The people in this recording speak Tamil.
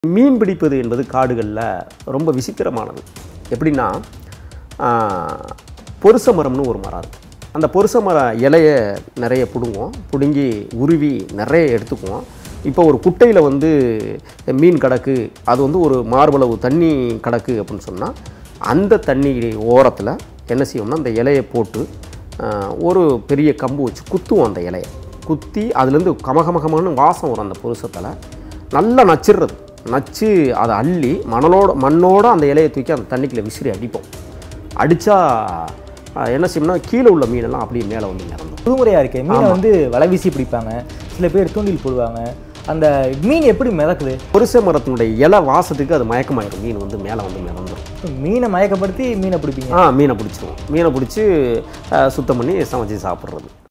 மீன் பிடிப்பது என்பது காடுகளில் ரொம்ப விசித்திரமானது எப்படின்னா ஆஹ், பொருச மரம்னு ஒரு மரம் இருக்குது அந்த பொருச மர இலையை நிறைய பிடுங்குவோம் பிடுங்கி உருவி நிறைய எடுத்துக்குவோம் இப்போ ஒரு குட்டையில் வந்து மீன் கிடக்கு அது வந்து ஒரு மார்பளவு தண்ணி கிடக்கு அப்படின்னு சொன்னால் அந்த தண்ணி ஓரத்தில் என்ன செய்வோம்னா அந்த இலையை போட்டு ஆஹ், ஒரு பெரிய கம்பு வச்சு குத்துவோம் அந்த இலையை குத்தி அதுலேருந்து கமகமகமான வாசம் வரும் அந்த பொருசத்தில் நல்லா நச்சிடுறது நச்சு அதை அள்ளி மணலோட மண்ணோட அந்த இலையை தூக்கி அந்த தண்ணிக்குள்ள விசிறி அடிப்போம் அடித்தா என்ன செய்யணும்னா கீழே உள்ள மீனெல்லாம் அப்படியே மேலே வந்து இறந்துடும் புதுமுறையாக இருக்கே மீனை வந்து வலை வீசி பிடிப்பாங்க சில பேர் தூண்டில் போடுவாங்க அந்த மீன் எப்படி மிதக்குது பொரிச மரத்தினுடைய இலை வாசத்துக்கு அது மயக்கமாயிடும் மீன் வந்து மேலே வந்து மிதந்துடும் மீனை மயக்கப்படுத்தி மீனை பிடிப்பீங்க ஆ மீனை பிடிச்சிருவோம் மீனை பிடிச்சி சுத்தம் பண்ணி சமைச்சு சாப்பிட்றது